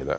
നൽകിയത്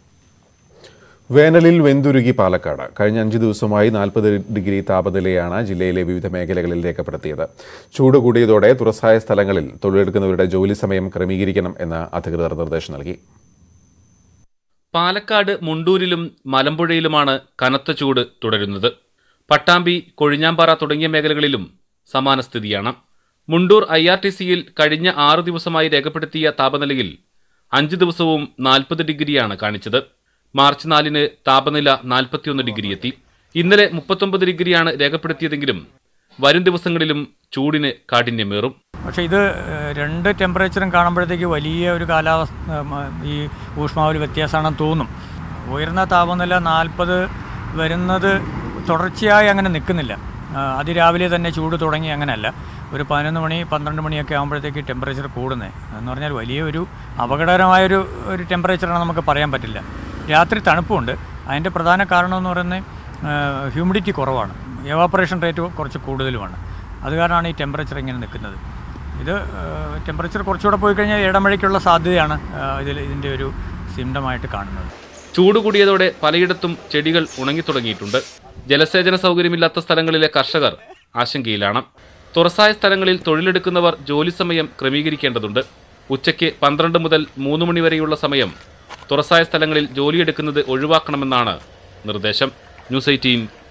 വേനലിൽ വെന്തുരുകി പാലക്കാട് കഴിഞ്ഞ അഞ്ച് ദിവസമായി നാൽപ്പത് ഡിഗ്രി താപനിലയാണ് ജില്ലയിലെ വിവിധ മേഖലകളിൽ രേഖപ്പെടുത്തിയത് ചൂട് കൂടിയതോടെ തുറസായ സ്ഥലങ്ങളിൽ തൊഴിലെടുക്കുന്നവരുടെ ജോലി സമയം ക്രമീകരിക്കണം എന്ന് അധികൃതർ നിർദ്ദേശം നൽകി പാലക്കാട് മുണ്ടൂരിലും മലമ്പുഴയിലുമാണ് കനത്ത ചൂട് തുടരുന്നത് പട്ടാമ്പി കൊഴിഞ്ഞാമ്പാറ തുടങ്ങിയ മേഖലകളിലും സമാന സ്ഥിതിയാണ് മുണ്ടൂർ ഐ ആർ ടി സിയിൽ കഴിഞ്ഞ ആറു ദിവസമായി രേഖപ്പെടുത്തിയ താപനിലയിൽ അഞ്ച് ദിവസവും നാൽപ്പത് ഡിഗ്രിയാണ് കാണിച്ചത് മാർച്ച് നാലിന് താപനില നാൽപ്പത്തിയൊന്ന് ഡിഗ്രി എത്തി ഇന്നലെ മുപ്പത്തൊമ്പത് ഡിഗ്രിയാണ് രേഖപ്പെടുത്തിയതെങ്കിലും വരും ദിവസങ്ങളിലും ചൂടിന് കാഠിന്യമേറും പക്ഷേ ഇത് ഏഹ്, രണ്ട് ടെമ്പറേച്ചറും കാണുമ്പോഴത്തേക്ക് വലിയ ഒരു കാലാവസ്ഥ ഉം, ഈ ഊഷ്മാവിൽ വ്യത്യാസമാണെന്ന് തോന്നും ഉയർന്ന താപനില നാൽപ്പത് വരുന്നത് തുടർച്ചയായി അങ്ങനെ നിൽക്കുന്നില്ല ആ, അതിരാവിലെ തന്നെ ചൂട് തുടങ്ങി അങ്ങനെയല്ല ഒരു പതിനൊന്ന് മണി പന്ത്രണ്ട് മണിയൊക്കെ ആകുമ്പോഴത്തേക്ക് ടെമ്പറേച്ചർ കൂടുന്നത് എന്ന് പറഞ്ഞാൽ വലിയൊരു അപകടകരമായൊരു ഒരു ടെമ്പറേച്ചറാണ് നമുക്ക് പറയാൻ പറ്റില്ല രാത്രി തണുപ്പുണ്ട് അതിൻ്റെ പ്രധാന കാരണം എന്ന് പറയുന്നത് ഹ്യൂമിഡിറ്റി കുറവാണ് എവാപ്പറേഷൻ റേറ്റ് കുറച്ച് കൂടുതലുമാണ് അത് കാരണമാണ് ഈ ടെമ്പറേച്ചർ ഇങ്ങനെ നിൽക്കുന്നത് ഇത് ടെമ്പറേച്ചർ കുറച്ചുകൂടെ പോയി കഴിഞ്ഞാൽ ഇടമഴയ്ക്കുള്ള സാധ്യതയാണ് ആ, ഇതിൽ ഇതിൻ്റെ ഒരു സിംറ്റമായിട്ട് കാണുന്നത് ചൂട് കൂടിയതോടെ പലയിടത്തും ചെടികൾ ഉണങ്ങിത്തുടങ്ങിയിട്ടുണ്ട് ജലസേചന സൗകര്യമില്ലാത്ത സ്ഥലങ്ങളിലെ കർഷകർ ആശങ്കയിലാണ് തുറസായ സ്ഥലങ്ങളിൽ തൊഴിലെടുക്കുന്നവർ ജോലി സമയം ക്രമീകരിക്കേണ്ടതുണ്ട് ഉച്ചയ്ക്ക് പന്ത്രണ്ട് മുതൽ മൂന്ന് മണി വരെയുള്ള സമയം തുറസായ സ്ഥലങ്ങളിൽ ജോലിയെടുക്കുന്നത് ഒഴിവാക്കണമെന്നാണ് നിർദ്ദേശം ന്യൂസ് എയ്റ്റീൻ